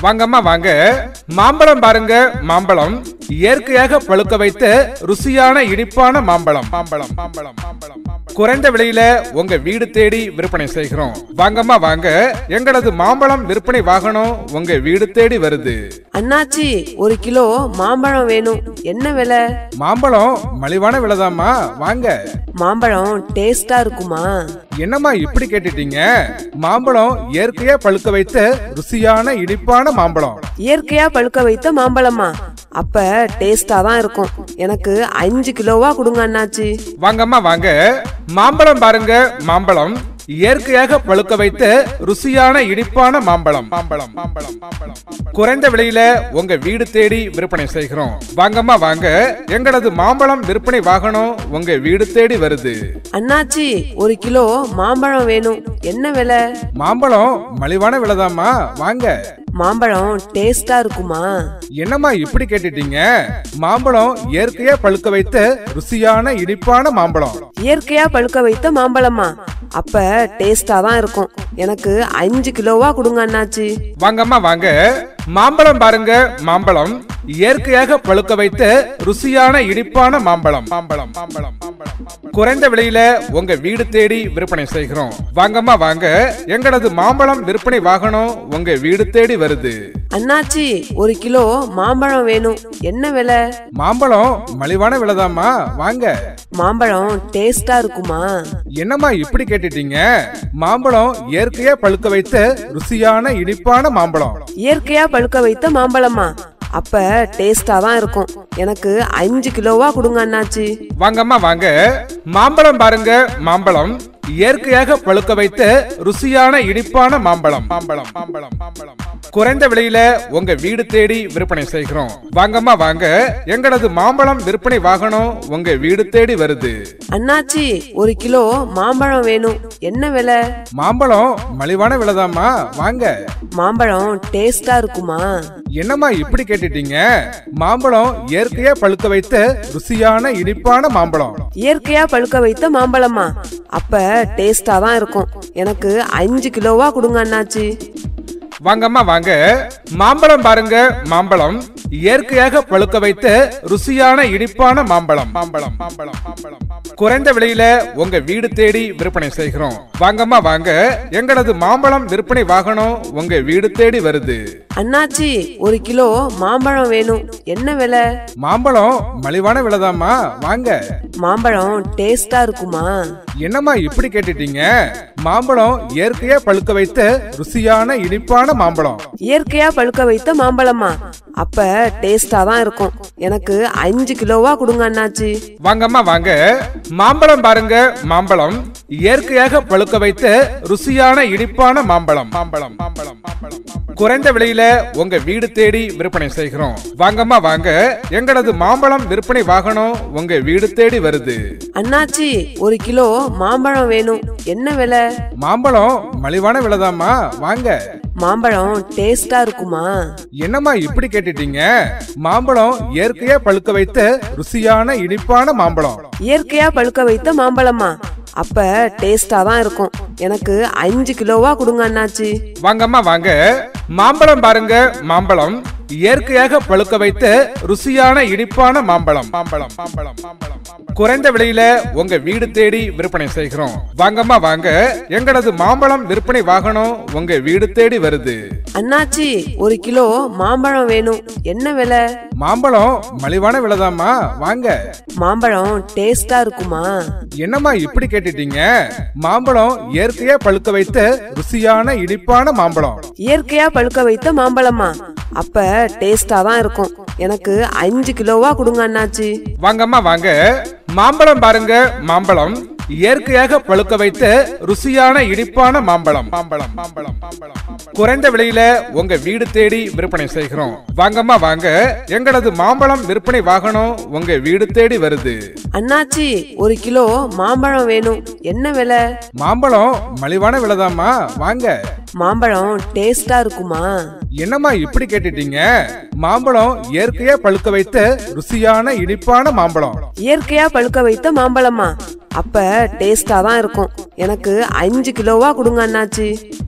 வாங்கம்மா வாங்க மாம்பழம் பாருங்க மாம்பழம் இயற்கையாக பழுக்க வைத்து ருசியான இனிப்பான மாம்பழம் மாம்பழம் மாம்பழம் மாம்பழம் குறைந்த விலையில உங்க வீடு தேடி விற்பனை செய்கிறோம் வாங்கம்மா வாங்க எங்களது மாம்பழம் விற்பனை வாகனம் உங்க வீடு தேடி வருது அண்ணாச்சி ஒரு கிலோ மாம்பழம் வேணும் என்ன விலை மாம்பழம் மலிவான விலைதாம்மா வாங்க மாம்பழம் டேஸ்டா இருக்குமா என்னம்மா இப்படி கேட்டுட்டீங்க மாம்பழம் இயற்கையா பழுக்க வைத்த ருசியான இனிப்பான மாம்பழம் இயற்கையா பழுக்க வைத்த மாம்பழமா அப்ப டேஸ்டா தான் இருக்கும் எனக்கு அஞ்சு கிலோவா கொடுங்க அண்ணாச்சி வாங்கம்மா வாங்க மாம்பழம் பாருங்க மாம்பழம் இயற்கையாக பழுக்க வைத்த ருசியான இனிப்பான மாம்பழம் மாம்பழம் மாம்பழம் மாம்பழம் குறைந்த விலையில உங்க வீடு தேடி விற்பனை செய்கிறோம் வாங்கம்மா வாங்க எங்களது மாம்பழம் விற்பனை வாகனம் உங்க வீடு தேடி வருது அண்ணாச்சி ஒரு கிலோ மாம்பழம் வேணும் என்ன விலை மாம்பழம் மலிவான விலைதாம்மா வாங்க மாம்பழம் டேஸ்டா இருக்குமா என்னம்மா இப்படி கேட்டுட்டீங்க மாம்பழம் இயற்கையா பழுக்க வைத்த ருசியான இனிப்பான மாம்பழம் இயற்கையா பழுக்க வைத்த மாம்பழமா அப்ப டேஸ்டா தான் இருக்கும் எனக்கு அஞ்சு கிலோவா கொடுங்க அண்ணாச்சி வாங்கம்மா வாங்க மாம்பழம் பாருங்க மாம்பழம் இயற்கையாக பழுக்க வைத்த ருசியான இனிப்பான மாம்பழம் மாம்பழம் மாம்பழம் மாம்பழம் குறைந்த விலையில உங்க வீடு தேடி விற்பனை செய்கிறோம் வாங்கம்மா வாங்க எங்களது மாம்பழம் விற்பனை வாகனம் உங்க வீடு தேடி வருது அண்ணாச்சி ஒரு கிலோ மாம்பழம் வேணும் என்ன விலை மாம்பழம் மலிவான விலைதாம்மா வாங்க மாம்பழம் டேஸ்டா இருக்குமா என்னம்மா இப்படி கேட்டுட்டீங்க மாம்பழம் இயற்கையா பழுக்க வைத்த ருசியான இனிப்பான மாம்பழம் இயற்கையா பழுக்க வைத்த மாம்பழமா அப்ப டேஸ்டா தான் இருக்கும் எனக்கு அஞ்சு கிலோவா கொடுங்க அண்ணாச்சி வாங்கம்மா வாங்க மாம்பழம் பாருங்க மாம்பழம் இயற்கையாக பழுக்க வைத்த ருசியான இனிப்பான மாம்பழம் மாம்பழம் மாம்பழம் மாம்பழம் குறைந்த விலையில உங்க வீடு தேடி விற்பனை செய்கிறோம் வாங்கம்மா வாங்க எங்களது மாம்பழம் விற்பனை வாகனம் உங்க வீடு தேடி வருது அண்ணாச்சி ஒரு கிலோ மாம்பழம் வேணும் என்ன விலை மாம்பழம் மலிவான விலைதாம்மா வாங்க மாம்பழம் டேஸ்டா இருக்குமா என்னம்மா இப்படி கேட்டுட்டீங்க மாம்பழம் இயற்கையா பழுக்க வைத்த ருசியான இனிப்பான மாம்பழம் இயற்கையா பழுக்க வைத்த மாம்பழமா அப்ப டேஸ்டா தான் இருக்கும் எனக்கு அஞ்சு கிலோவா கொடுங்க அண்ணாச்சி வாங்கம்மா வாங்க மாம்பழம் பாருங்க மாம்பழம் இயற்கையாக பழுக்க வைத்த ருசியான இனிப்பான மாம்பழம் மாம்பழம் மாம்பழம் மாம்பழம் குறைந்த விலையில உங்க வீடு தேடி விற்பனை செய்கிறோம் வாங்கம்மா வாங்க எங்களது மாம்பழம் விற்பனை வாகனம் உங்க வீடு தேடி வருது அண்ணாச்சி ஒரு கிலோ மாம்பழம் வேணும் என்ன விலை மாம்பழம் மலிவான விலைதாம்மா வாங்க மாம்பழம் டேஸ்டா இருக்குமா என்னம்மா இப்படி கேட்டுட்டீங்க மாம்பழம் இயற்கையா பழுக்க வைத்த ருசியான இனிப்பான மாம்பழம் இயற்கையா பழுக்க வைத்த மாம்பழமா அப்ப டேஸ்டா தான் இருக்கும் எனக்கு அஞ்சு கிலோவா கொடுங்க அண்ணாச்சி வாங்கம்மா வாங்க மாம்பழம் பாருங்க மாம்பழம் இயற்கையாக பழுக்க வைத்த ருசியான இனிப்பான மாம்பழம் மாம்பழம் மாம்பழம் மாம்பழம் குறைந்த விலையில உங்க வீடு தேடி விற்பனை செய்கிறோம் வாங்கம்மா வாங்க எங்களது மாம்பழம் விற்பனை வாகனம் உங்க வீடு தேடி வருது அண்ணாச்சி ஒரு கிலோ மாம்பழம் வேணும் என்ன விலை மாம்பழம் மலிவான விலைதாம்மா வாங்க மாம்பழம் டேஸ்டா இருக்குமா என்னம்மா இப்படி கேட்டுட்டீங்க மாம்பழம் இயற்கையா பழுக்க வைத்த ருசியான இனிப்பான மாம்பழம் இயற்கையா பழுக்க வைத்த மாம்பழமா அப்ப டேஸ்டா தான் இருக்கும் எனக்கு அஞ்சு கிலோவா கொடுங்க அண்ணாச்சி வாங்கம்மா வாங்க மாம்பழம் பாருங்க மாம்பழம் இயற்கையாக பழுக்க வைத்த ருசியான இனிப்பான மாம்பழம் மாம்பழம் மாம்பழம் மாம்பழம் குறைந்த விலையில உங்க வீடு தேடி விற்பனை செய்கிறோம் வாங்கம்மா வாங்க எங்களது மாம்பழம் விற்பனை வாகனம் உங்க வீடு தேடி வருது அண்ணாச்சி ஒரு கிலோ மாம்பழம் வேணும் என்ன விலை மாம்பழம் மலிவான விலைதாம்மா வாங்க மாம்பழம் டேஸ்டா இருக்குமா என்னம்மா இப்படி கேட்டுட்டீங்க மாம்பழம் இயற்கையா பழுக்க வைத்த ருசியான இனிப்பான மாம்பழம் இயற்கையா பழுக்க வைத்த மாம்பழமா அப்ப டேஸ்டா தான் இருக்கும் எனக்கு அஞ்சு கிலோவா கொடுங்க அண்ணாச்சி வாங்கம்மா வாங்க மாம்பழம் பாருங்க மாம்பழம் இயற்கையாக பழுக்க வைத்த ருசியான இனிப்பான மாம்பழம் மாம்பழம் மாம்பழம் மாம்பழம் குறைந்த விலையில உங்க வீடு தேடி விற்பனை செய்கிறோம் வாங்கம்மா வாங்க எங்களது மாம்பழம் விற்பனை வாகனம் உங்க வீடு தேடி வருது அண்ணாச்சி ஒரு கிலோ மாம்பழம் வேணும் என்ன விலை மாம்பழம் மலிவான விலைதாம்மா வாங்க மாம்பழம் டேஸ்டா இருக்குமா என்னம்மா இப்படி கேட்டுட்டீங்க மாம்பழம் இயற்கையா பழுக்க வைத்த ருசியான இனிப்பான மாம்பழம் இயற்கையா பழுக்க வைத்த மாம்பழமா அப்ப டேஸ்டா தான் இருக்கும் எனக்கு அஞ்சு கிலோவா கொடுங்க அண்ணாச்சி